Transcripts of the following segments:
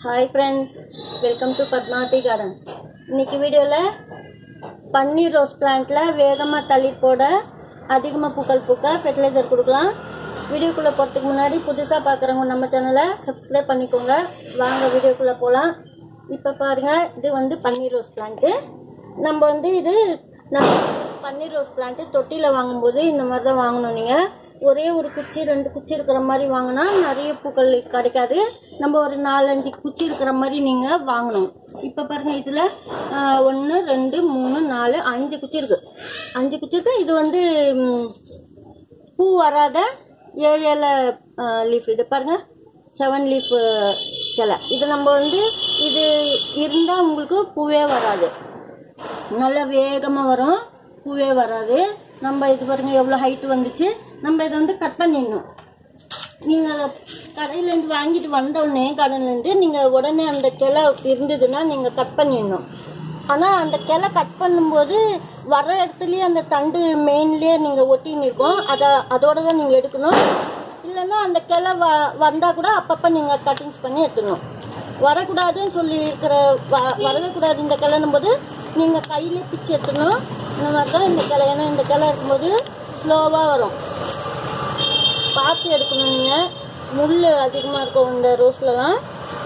hi friends welcome to Padmavathi garden இன்னைக்கு வீடியோவில் பன்னீர் rose பிளான்ட்டில் வேகமாக தளிர் போட அதிகமாக பூக்கள் பூக்க ஃபெர்டிலைசர் கொடுக்கலாம் வீடியோக்குள்ளே போகிறதுக்கு முன்னாடி புதுசாக பார்க்குறவங்க நம்ம சேனலை சப்ஸ்கிரைப் பண்ணிக்கோங்க வாங்க வீடியோக்குள்ளே போகலாம் இப்போ பாருங்கள் இது வந்து பன்னீர் ரோஸ் பிளான்ட்டு நம்ம வந்து இது நம்ம பன்னீர் ரோஸ் பிளான்ட்டு தொட்டியில் வாங்கும்போது இந்த மாதிரி தான் வாங்கணும் நீங்கள் ஒரே ஒரு குச்சி ரெண்டு குச்சி இருக்கிற மாதிரி வாங்கினா நிறைய பூக்கள் கிடைக்காது நம்ம ஒரு நாலஞ்சு குச்சி இருக்கிற மாதிரி நீங்கள் வாங்கணும் இப்போ பாருங்கள் இதில் ஒன்று ரெண்டு மூணு நாலு அஞ்சு குச்சி இருக்குது அஞ்சு குச்சி இருக்குது இது வந்து ம், பூ வராத ஏழு இலை லீஃப் இது பாருங்கள் செவன் லீஃப் கிளை இது நம்ம வந்து இது இருந்தால் உங்களுக்கு பூவே வராது நல்லா வேகமாக வரும் பூவே வராது நம்ம இது பாருங்க எவ்வளோ ஹைட்டு வந்துச்சு நம்ம இதை வந்து கட் பண்ணிடணும் நீங்கள் கடையிலேருந்து வாங்கிட்டு வந்தோடனே கடையிலேருந்து நீங்கள் உடனே அந்த கிளை இருந்ததுன்னா நீங்கள் கட் பண்ணிடணும் ஆனால் அந்த கிளை கட் பண்ணும்போது வர இடத்துலயே அந்த தண்டு மெயின்லேயே நீங்கள் ஒட்டின்னு இருக்கோம் அதை அதோட தான் நீங்கள் எடுக்கணும் இல்லைன்னா அந்த கிளை வ வந்தால் கூட அப்பப்போ நீங்கள் கட்டிங்ஸ் பண்ணி எடுத்துடணும் வரக்கூடாதுன்னு சொல்லி இருக்கிற வ வரவே கூடாது இந்த கிளைன்னும் போது நீங்கள் கையிலே பிச்சு எடுத்துடணும் இந்த மாதிரி தான் இந்த கிளை ஏன்னா இந்த கிளை இருக்கும்போது ஸ்லோவாக வரும் பார்த்து எடுக்கணும் நீங்கள் முள் அதிகமாக இருக்கும் இந்த ரோஸ்லலாம்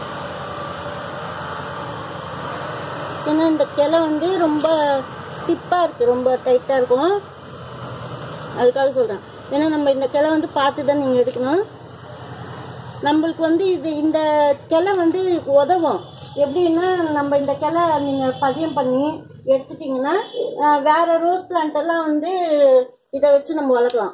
ஏன்னா இந்த கிளை வந்து ரொம்ப ஸ்டிப்பாக இருக்குது ரொம்ப டைட்டாக இருக்கும் அதுக்காக சொல்கிறேன் ஏன்னா நம்ம இந்த கிளை வந்து பார்த்து தான் நீங்கள் எடுக்கணும் நம்மளுக்கு வந்து இது இந்த கிளை வந்து உதவும் எப்படின்னா நம்ம இந்த கிளை நீங்கள் பதியம் பண்ணி எடுத்துட்டிங்கன்னா ஆஹ், வேற ரோஸ் பிளான்ட் எல்லாம் வந்து இதை வச்சு நம்ம வளர்க்கலாம்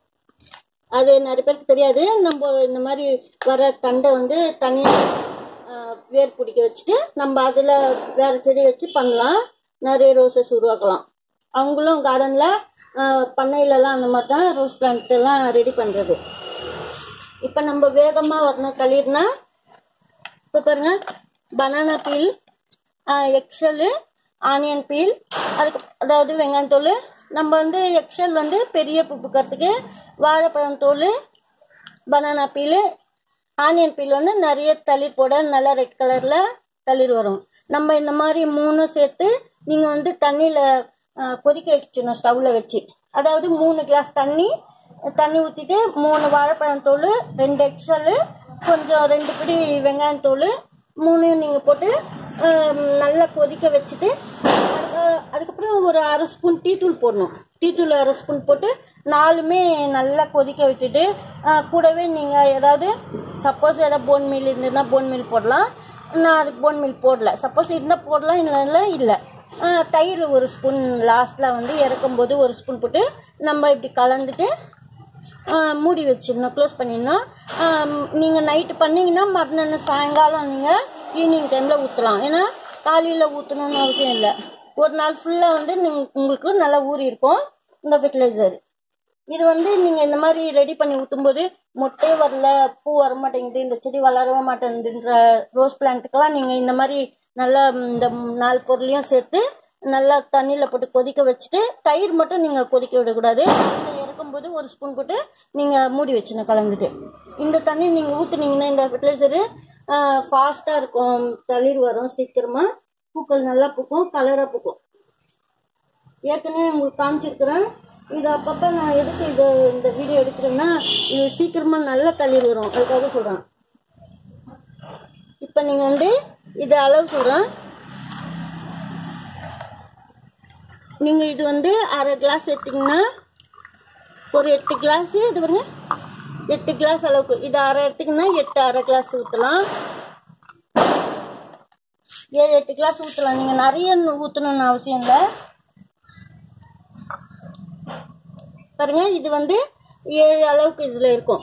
அது நிறைய பேருக்கு தெரியாது நம்ம இந்த மாதிரி வர தண்டை வந்து தனியாக வேர் பிடிக்க வச்சுட்டு நம்ம அதில் வேற செடி வச்சு பண்ணலாம் நிறைய ரோசஸ் உருவாக்கலாம் அவங்களும் கார்டனில் பண்ணையிலலாம் அந்த மாதிரி தான் ரோஸ் பிளான்ட் எல்லாம் ரெடி பண்ணுறது இப்போ நம்ம வேகமாக வரணும் களிர்னா இப்போ பாருங்க banana peel eggshell onion peel அதுக்கு அதாவது வெங்காயம் தோல் நம்ம வந்து எக்ஷல் வந்து பெரிய பூ பூக்கிறதுக்கு வாழைப்பழம் தோல் பனானா பீல் ஆனியன் பீல் வந்து நிறைய தளிர் போட நல்லா ரெட் கலரில் தளிர் வரும் நம்ம இந்த மாதிரி மூணும் சேர்த்து நீங்கள் வந்து தண்ணியில் கொதிக்க வச்சிடணும் ஸ்டவ்வில் வச்சு அதாவது மூணு கிளாஸ் தண்ணி தண்ணி ஊற்றிட்டு மூணு வாழைப்பழம் தோல் ரெண்டு எக்ஸல் கொஞ்சம் ரெண்டு பிடி வெங்காயம் தோல் மூணையும் நீங்கள் போட்டு ஆம், நல்லா கொதிக்க வச்சுட்டு அதுக்கு- அதுக்கப்புறம் ஒரு அரை ஸ்பூன் டீ தூள் போடணும் டீ தூள் அரை ஸ்பூன் போட்டு நாலுமே நல்லா கொதிக்க விட்டுட்டு ஆ, கூடவே நீங்கள் ஏதாவது சப்போஸ் ஏதாவது போன் மீல் இருந்ததுன்னா போன் மீல் போடலாம் நான் அதுக்கு போன் மீல் போடல சப்போஸ் இருந்தால் போடலாம் இல்லைன்னா இல்லை ஆ, தயிர் ஒரு ஸ்பூன் லாஸ்ட்டில் வந்து இறக்கும்போது ஒரு ஸ்பூன் போட்டு நம்ம இப்படி கலந்துட்டு ஆ, மூடி வச்சிடணும் க்ளோஸ் பண்ணிடணும் நீங்கள் நைட்டு பண்ணீங்கன்னா மறுநாள் சாயங்காலம் நீங்கள் ஈவினிங் டைமில் ஊற்றலாம் ஏன்னா காலையில் ஊற்றணும்னு அவசியம் இல்லை ஒரு நாள் ஃபுல்லாக வந்து நீங்க உங்களுக்கு நல்லா ஊறி இருக்கும் இந்த ஃபெர்டிலைசர் இது வந்து நீங்கள் இந்த மாதிரி ரெடி பண்ணி ஊற்றும்போது மொட்டே வரல பூ வர மாட்டேங்குது இந்த செடி வளரவே மாட்டேங்குதுன்ற ரோஸ் பிளான்ட்டுக்கெல்லாம் நீங்கள் இந்த மாதிரி நல்லா இந்த நாலு பொருளையும் சேர்த்து நல்லா தண்ணியில் போட்டு கொதிக்க வச்சுட்டு தயிர் மட்டும் நீங்கள் கொதிக்க விடக்கூடாது இதை இறக்கும்போது ஒரு ஸ்பூன் போட்டு நீங்கள் மூடி வச்சிடணும் கலந்துட்டு இந்த தண்ணி நீங்கள் ஊற்றுனீங்கன்னா இந்த ஃபெர்டிலைசரு ஃபாஸ்ட்டாக இருக்கும் தளிர் வரும் சீக்கிரமாக பூக்கள் நல்லா பூக்கும் கலராக பூக்கும் ஏற்கனவே உங்களுக்கு காமிச்சிருக்கிறேன் இது அப்பப்போ நான் எதுக்கு இது இந்த வீடியோ எடுக்கிறேன்னா இது சீக்கிரமாக நல்ல தளிர் வரும் அதுக்காக சொல்கிறேன் இப்போ நீங்கள் வந்து இது அளவு சொல்கிறேன் நீங்கள் இது வந்து அரை கிளாஸ் எடுத்தீங்கன்னா ஒரு எட்டு கிளாஸ் இது பாருங்க எட்டு கிளாஸ் அளவுக்கு இது அரை எடுத்தீங்கன்னா எட்டு அரை கிளாஸ் ஊற்றலாம் ஏழு எட்டு கிளாஸ் ஊற்றலாம் நீங்கள் நிறைய ஊற்றணும்னு அவசியம் இல்லை பாருங்க இது வந்து ஏழு அளவுக்கு இதில் இருக்கும்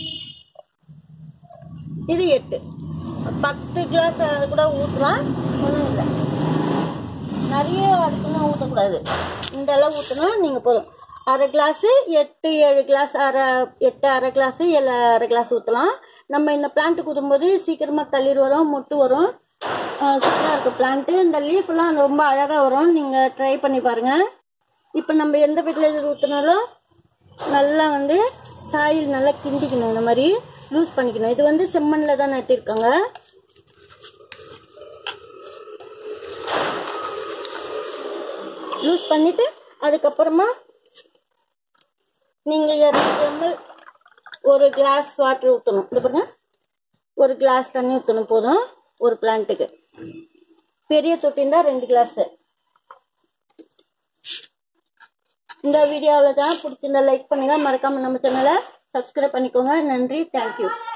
இது எட்டு பத்து கிளாஸ் கூட ஊற்றலாம் ஒன்றும் இல்லை நிறைய அதுக்குன்னு ஊற்றக்கூடாது இந்த அளவு ஊற்றினா நீங்கள் போதும் அரை கிளாஸு எட்டு ஏழு கிளாஸ் அரை எட்டு அரை கிளாஸு ஏழு அரை கிளாஸ் ஊற்றலாம் நம்ம இந்த பிளான்ட்டுக்கு ஊற்றும்போது சீக்கிரமாக தளிர் வரும் மொட்டு வரும் சூப்பராக இருக்கும் பிளான்ட்டு இந்த லீஃப்லாம் ரொம்ப அழகாக வரும் நீங்கள் ட்ரை பண்ணி பாருங்கள் இப்போ நம்ம எந்த ஃபெர்டிலைசர் ஊற்றினாலும் நல்லா வந்து சாயில் நல்லா கிண்டிக்கணும் இந்த மாதிரி லூஸ் பண்ணிக்கணும் இது வந்து செம்மண்ணில் தான் நட்டிருக்காங்க லூஸ் பண்ணிவிட்டு அதுக்கப்புறமா நீங்கள் இரநூறு எம்எல் ஒரு கிளாஸ் வாட்டர் ஊற்றணும் இந்த பாருங்க ஒரு கிளாஸ் தண்ணி ஊற்றணும் போதும் ஒரு பிளான்ட்டுக்கு பெரிய தொட்டின்னா ரெண்டு கிளாஸு இந்த வீடியோவில் தான் பிடிச்சிருந்தா லைக் பண்ணுங்கள் மறக்காமல் நம்ம சேனலை சப்ஸ்கிரைப் பண்ணிக்கோங்க நன்றி தேங்க்யூ